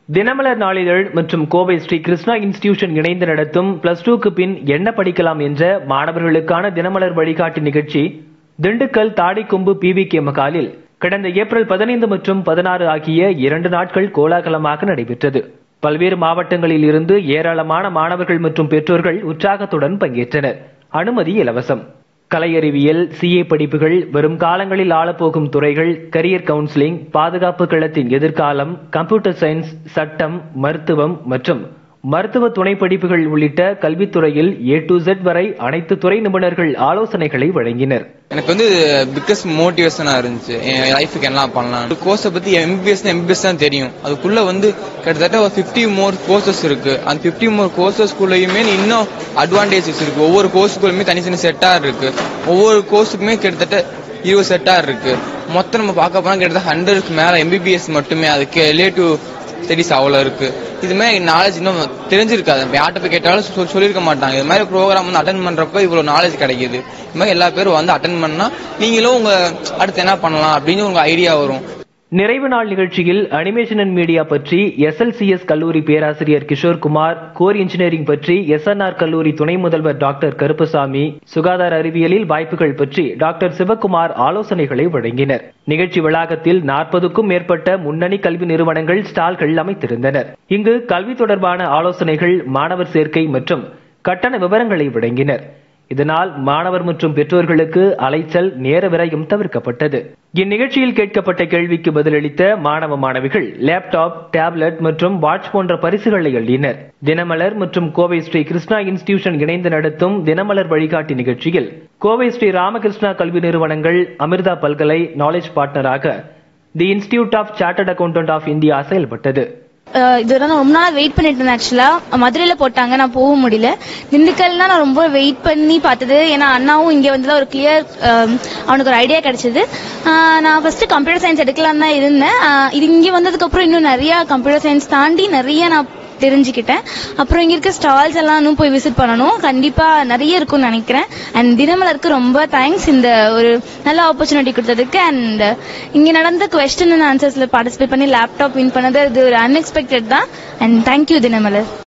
தினமலர் நாளிதழ் மற்றும் கோவை ஸ்ரீ கிருஷ்ணா இன்ஸ்டிடியூஷன் இணைந்து நடத்தும் பிளஸ் டூக்கு பின் என்ன படிக்கலாம் என்ற மாணவர்களுக்கான தினமலர் வழிகாட்டி நிகழ்ச்சி திண்டுக்கல் தாடிக்கொம்பு பிவி கே மகாலில் கடந்த ஏப்ரல் பதினைந்து மற்றும் பதினாறு ஆகிய இரண்டு நாட்கள் கோலாகலமாக நடைபெற்றது பல்வேறு மாவட்டங்களில் இருந்து ஏராளமான மாணவர்கள் மற்றும் பெற்றோர்கள் உற்சாகத்துடன் பங்கேற்றனர் அனுமதி இலவசம் கலை அறிவியல் சிஏ படிப்புகள் வரும் காலங்களில் ஆளப்போகும் துறைகள் கரியர் கவுன்சிலிங் பாதுகாப்பு களத்தின் எதிர்காலம் கம்ப்யூட்டர் சயின்ஸ் சட்டம் மருத்துவம் மற்றும் மருத்துவ துணை படிப்புகள் உள்ளிட்ட கல்வித்துறையில் ஏ டு Z வரை அனைத்து துறை நிபுணர்கள் ஆலோசனைகளை வழங்கினர் எனக்கு வந்து பிக்கஸ்ட் மோட்டிவேஷனா இருந்துச்சு என் லைஃபுக்கு என்ன பண்ணலாம் கோர்ஸை பத்தி எம்பிபிஎஸ் எம்பிபிஎஸ் தான் தெரியும் அதுக்குள்ள வந்து கிட்டத்தட்ட ஒரு பிப்டி மோர் கோர்சஸ் இருக்கு அந்த பிப்டி மோர் கோர்சஸ்குள்ளயுமே இன்னும் அட்வான்டேஜஸ் இருக்கு ஒவ்வொரு கோர்ஸுக்குள்ளுமே தனித்தனி செட்டா இருக்கு ஒவ்வொரு கோர்ஸுக்குமே கிட்டத்தட்ட இருபது செட்டா இருக்கு மொத்தம் நம்ம பார்க்க போனா கிட்டத்தட்ட ஹண்ட்ரடுக்கு மேல எம்பிபிஎஸ் மட்டுமே அதுக்கு ரிலேட்டிவ் ஸ்டடிஸ் அவ்வளோ இருக்கு இது மாதிரி நாலேஜ் இன்னும் தெரிஞ்சிருக்காது நம்ம யார்கிட்ட போய் கேட்டாலும் சொல் சொல்லியிருக்க மாட்டாங்க இது மாதிரி ப்ரோக்ராம் வந்து அட்டன் பண்றப்ப இவ்வளவு நாலேஜ் கிடைக்குது இது மாதிரி எல்லா பேரும் வந்து அட்டன் பண்ணா நீங்களும் உங்க அடுத்து என்ன பண்ணலாம் அப்படின்னு உங்க ஐடியா வரும் நிறைவு நாள் நிகழ்ச்சியில் அனிமேஷன் அண்ட் மீடியா பற்றி எஸ்எல்சிஎஸ் கல்லூரி பேராசிரியர் கிஷோர் குமார் கோர் இன்ஜினியரிங் பற்றி எஸ்என்ஆர் கல்லூரி துணை முதல்வர் டாக்டர் கருப்பசாமி சுகாதார அறிவியலில் வாய்ப்புகள் பற்றி டாக்டர் சிவக்குமார் ஆலோசனைகளை வழங்கினர் நிகழ்ச்சி வளாகத்தில் நாற்பதுக்கும் மேற்பட்ட முன்னணி கல்வி நிறுவனங்கள் ஸ்டால்கள் அமைத்திருந்தனர் இங்கு கல்வி தொடர்பான ஆலோசனைகள் மாணவர் சேர்க்கை மற்றும் கட்டண விவரங்களை வழங்கினர் இதனால் மாணவர் மற்றும் பெற்றோர்களுக்கு அலைச்சல் நேர விரயம் தவிர்க்கப்பட்டது இந்நிகழ்ச்சியில் கேட்கப்பட்ட கேள்விக்கு பதிலளித்த மாணவ மாணவிகள் லேப்டாப் டேப்லெட் மற்றும் வாட்ச் போன்ற பரிசுகளை அள்ளினர் தினமலர் மற்றும் கோவை ஸ்ரீ கிருஷ்ணா இன்ஸ்டிடியூஷன் இணைந்து நடத்தும் தினமலர் வழிகாட்டி நிகழ்ச்சியில் கோவை ஸ்ரீ ராமகிருஷ்ணா கல்வி நிறுவனங்கள் அமிர்தா பல்கலை நாலேஜ் பார்ட்னராக the Institute of Chartered Accountant of India செயல்பட்டது அஹ் இதுவரை நான் ரொம்ப நாள் வெயிட் பண்ணிட்டு இருந்தேன் ஆக்சுவலா மதுரையில போட்டாங்க நான் போக முடியல திண்டுக்கல் தான் நான் ரொம்ப வெயிட் பண்ணி பார்த்தது ஏன்னா அண்ணாவும் இங்க வந்து ஒரு கிளியர் அவனுக்கு ஒரு ஐடியா கிடைச்சது அஹ் நான் ஃபர்ஸ்ட் கம்ப்யூட்டர் சயின்ஸ் எடுக்கலாம் தான் இருந்தேன் அஹ் இது இங்க வந்ததுக்கு அப்புறம் இன்னும் நிறைய கம்ப்யூட்டர் சயின்ஸ் தாண்டி நிறைய நான் தெரிஞ்சுக்கிட்டேன் அப்புறம் இங்க இருக்க ஸ்டால்ஸ் எல்லாம் இன்னும் போய் விசிட் பண்ணணும் கண்டிப்பா நிறைய இருக்கும்னு நினைக்கிறேன் அண்ட் தினமலருக்கு ரொம்ப தேங்க்ஸ் இந்த ஒரு நல்ல ஆப்பர்ச்சுனிட்டி கொடுத்ததுக்கு அண்ட் இங்க நடந்த கொஸ்டின் அண்ட் ஆன்சர்ஸ்ல பார்ட்டிசிபேட் பண்ணி லேப்டாப் வின் பண்ணது இது ஒரு அன்எக்ஸ்பெக்டட் தான் அண்ட் தேங்க்யூ தினமலர்